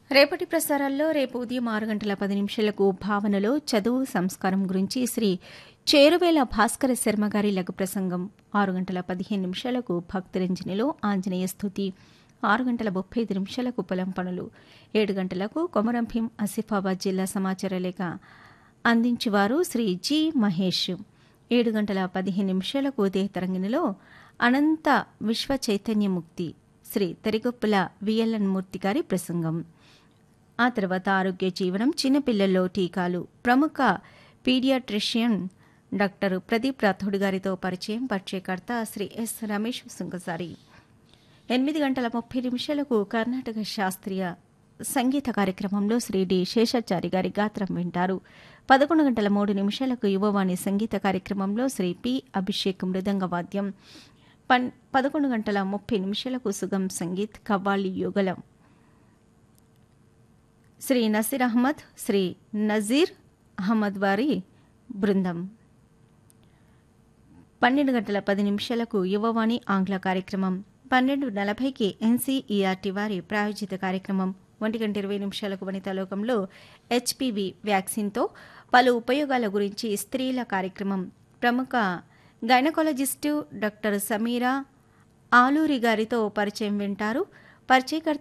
రేపటి ప్రసారాల్లో రేపు ఉదయం ఆరు గంటల పది నిమిషాలకు భావనలో చదువు సంస్కారం గురించి శ్రీ చేరువేల భాస్కర శర్మ గారి లఘు ప్రసంగం ఆరు గంటల పదిహేను నిమిషాలకు భక్తిరంజనిలో ఆంజనేయ స్థుతి ఆరు గంటల ముప్పై ఐదు నిమిషాలకు పొలం పనులు ఏడు గంటలకు కొమరం భీం ఆసిఫాబాద్ జిల్లా సమాచార లేఖ అందించువారు శ్రీ జి మహేష్ ఏడు గంటల పదిహేను నిమిషాలకు ఉదయ తరంగిణిలో అనంత విశ్వ చైతన్య ముక్తి శ్రీ తెరిగొప్పుల విఎల్ఎన్ మూర్తి గారి ప్రసంగం ఆ తర్వాత ఆరోగ్య జీవనం చిన్నపిల్లల్లో టీకాలు ప్రముఖ పీడియాట్రిషియన్ డాక్టర్ ప్రదీప్ రాథోడ్ గారితో పరిచయం పరిచయకర్త శ్రీ ఎస్ రమేష్ సుంకసారి ఎనిమిది గంటల ముప్పై నిమిషాలకు కర్ణాటక శాస్త్రీయ సంగీత కార్యక్రమంలో శ్రీ డి శేషాచారి గారి గాత్రం వింటారు పదకొండు గంటల మూడు నిమిషాలకు యువవాణి సంగీత కార్యక్రమంలో శ్రీ పి అభిషేక్ మృదంగ వాద్యం పన్ పదకొండు గంటల ముప్పై నిమిషాలకు సుగం సంగీత్ కవ్వాలి యుగలం శ్రీ నసీర్ అహ్మద్ శ్రీ నజీర్ అహ్మద్ వారి బృందం పన్నెండు గంటల పది నిమిషాలకు యువవాణి ఆంగ్ల కార్యక్రమం పన్నెండు నలభైకి ఎన్సీఈఆర్టీ వారి ప్రాయోజిత కార్యక్రమం ఒంటి గంట ఇరవై నిమిషాలకు వనితా లోకంలో హెచ్పివి వ్యాక్సిన్తో పలు ఉపయోగాల గురించి స్త్రీల కార్యక్రమం ప్రముఖ గైనకాలజిస్టు డాక్టర్ సమీరా ఆలూరి గారితో పరిచయం వింటారు పరిచయకర్త